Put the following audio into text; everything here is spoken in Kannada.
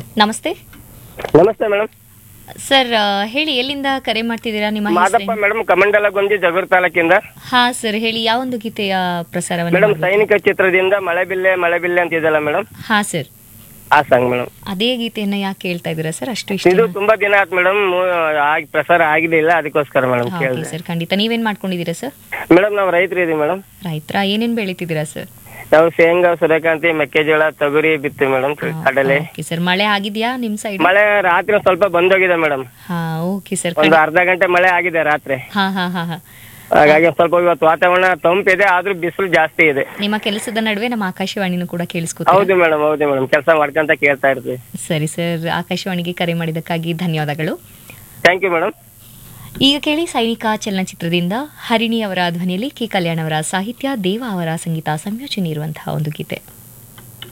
ನಮಸ್ತೆ ನಮಸ್ತೆ ಮೇಡಮ್ ಸರ್ ಆ, ಹೇಳಿ ಎಲ್ಲಿಂದ ಕರೆ ಮಾಡ್ತಿದ್ದೀರಾ ನಿಮ್ಮ ಮಾದಪ್ಪ ಹೆಸರೇನು? ಮೇಡಮ್ ಕಮಂಡಲಗೊಂದಿ ಜಗೂರ್ ತಾಲೂಕಿಂದ ಹಾ ಸರ್ ಹೇಳಿ ಯಾವೊಂದು ಗೀತೆಯ ಪ್ರಸಾರವನ್ನು ಮೇಡಮ್ ಮಾಡ್ಬೇಕು? ಸೈನಿಕ ಚಿತ್ರದಿಂದ ಮಳೆ ಬಿಲ್ಲೆ ಮಳೆ ಬಿಲ್ಲೆ ಅಂತ ಇದೆಯಲ್ಲ ಮೇಡಮ್ ಹಾ ಸರ್ ಆ ಸಾಂಗ್ ಮೇಡಮ್ ಅದೇ ಗೀತೆಯನ್ನ ಯಾಕೆ ಕೇಳ್ತಾ ಇದ್ದೀರಾ ಸರ್ ಅಷ್ಟು ಇಷ್ಟ ಇದು ತುಂಬಾ ದಿನ ಆಯ್ತು ಮೇಡಮ್ ಆಗಿ ಪ್ರಸಾರ ಆಗಿಲ್ಲ ಅದಕ್ಕೋಸ್ಕರ ಮೇಡಮ್ ಓಕೆ ಕೇಳಿದೆ ಸರ್ ಖಂಡಿತ ನೀವೇನ್ ಮಾಡ್ಕೊಂಡಿದ್ದೀರಾ ಸರ್ ಮೇಡಮ್ ನಾವು ರೈತರು ಇದೀವಿ ಮೇಡಮ್ ರೈತರ ಏನೇನ್ ಬೆಳಿತಿದ್ದೀರಾ ಸರ್ ನಾವು ಶೇಂಗಾ ಸೂರ್ಯಕಾಂತಿ ಮೆಕ್ಕೆಜೋಳ ತೊಗರಿ ಬಿತ್ತೀವಿ ಮೇಡಮ್ ಕಡಲೆ ಓಕೆ ಸರ್ ಮಳೆ ಆಗಿದ್ಯಾ ನಿಮ್ ಸೈಡ್ ಮಳೆ ರಾತ್ರಿ ಒಂದ್ ಸ್ವಲ್ಪ ಬಂದೋಗಿದೆ ಮೇಡಮ್ ಹಾ ಓಕೆ ಸರ್ ಒಂದು ಅರ್ಧ ಗಂಟೆ ಮಳೆ ಆಗಿದೆ ರಾತ್ರಿ ಹಾ ಹಾ ಹಾ ಹಾ ಹಾಗಾಗಿ ಒಂದ್ ಸ್ವಲ್ಪ ಇವತ್ತು ವಾತಾವರಣ ತಂಪಿದೆ ಆದ್ರೂ ಬಿಸಿಲು ಜಾಸ್ತಿ ಇದೆ ನಿಮ್ಮ ಕೆಲಸದ ನಡುವೆ ನಮ್ಮ ಆಕಾಶವಾಣಿನೂ ಕೂಡ ಕೇಳಿಸ್ಕೊತೀರಾ ಹೌದು ಮೇಡಮ್ ಹೌದು ಮೇಡಮ್ ಕೆಲಸ ಮಾಡ್ಕೊಂತ ಕೇಳ್ತಾ ಇರ್ತೀವಿ ಸರಿ ಸರ್ ಆಕಾಶವಾಣಿಗೆ ಕರೆ ಮಾಡಿದ್ದಕ್ಕಾಗಿ ಧನ್ಯವಾದಗಳು ಥ್ಯಾಂಕ್ ಯು ಮೇಡಮ್ ಈಗ ಕೇಳಿ ಸೈನಿಕ ಚಲನಚಿತ್ರದಿಂದ ಹರಿಣಿ ಅವರ ಧ್ವನಿಯಲ್ಲಿ ಕೆ ಕಲ್ಯಾಣ್ ಅವರ ಸಾಹಿತ್ಯ ದೇವ ಅವರ ಸಂಗೀತ ಸಂಯೋಜನೆ ಇರುವಂತಹ ಒಂದು ಗೀತೆ